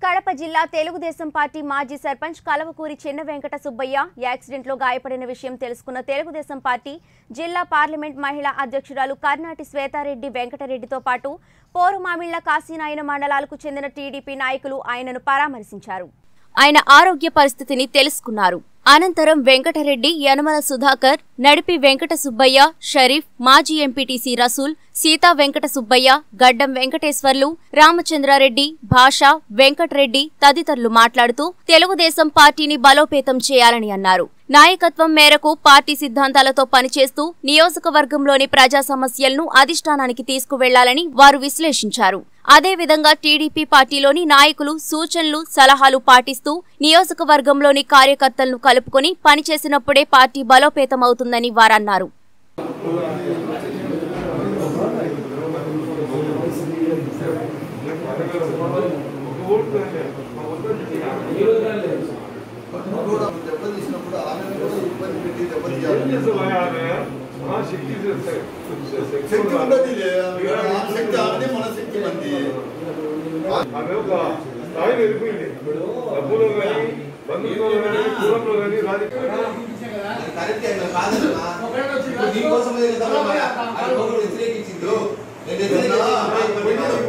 కడప జిల్లా తెలుగుదేశం పార్టీ మాజీ సర్పంచ్ కలవకూరి చిన్న వెంకట సుబ్బయ్య యాక్సిడెంట్లో గాయపడిన విషయం తెలుసుకున్న తెలుగుదేశం పార్టీ జిల్లా పార్లమెంట్ మహిళా అధ్యక్షురాలు కర్నాటి శ్వేతారెడ్డి వెంకటరెడ్డితో పాటు పోరుమామిళ్ల కాశీనాయన మండలాలకు చెందిన టీడీపీ నాయకులు ఆయనను పరామర్శించారు ఆయన ఆరోగ్య పరిస్థితిని తెలుసుకున్నారు అనంతరం వెంకటరెడ్డి యనమల సుధాకర్ నడిపి వెంకట సుబ్బయ్య షరీఫ్ మాజీ ఎంపీటీసీ రసూల్ సీతా వెంకట సుబ్బయ్య గడ్డం వెంకటేశ్వర్లు రామచంద్రారెడ్డి భాష వెంకటరెడ్డి తదితరులు మాట్లాడుతూ తెలుగుదేశం పార్టీని బలోపేతం చేయాలని అన్నారు నాయకత్వం మేరకు పార్టీ సిద్ధాంతాలతో పనిచేస్తూ నియోజకవర్గంలోని ప్రజా సమస్యలను అధిష్టానానికి తీసుకువెళ్లాలని వారు విశ్లేషించారు అదేవిధంగా టీడీపీ పార్టీలోని నాయకులు సూచనలు సలహాలు పాటిస్తూ నియోజకవర్గంలోని కార్యకర్తలను కలుపుకొని పనిచేసినప్పుడే పార్టీ బలోపేతమవుతుందని వారన్నారు దెబ్బతీసినప్పుడు ఆమెను కూడా ఇబ్బంది పెట్టి ఏం దెబ్బతీయాలి చేస్తావా ఆమె? ఆ శక్తి చేస్తాయి. శక్తి ఉండదు ఆ శక్తి ఆమెనే మన శక్తి మంది ఆమె ఒక స్థాయి వెళ్ళిపోయింది డబ్బులో కానీ బంధువులో కానీ దూరంలో కానీ రాజకీయ కరెక్ట్ అయినా కాదన్నా ఇప్పుడు నీకోసమే కదా మరి ఆ మొగుడు వ్యతిరేకించింది నేను వ్యతిరేకించింది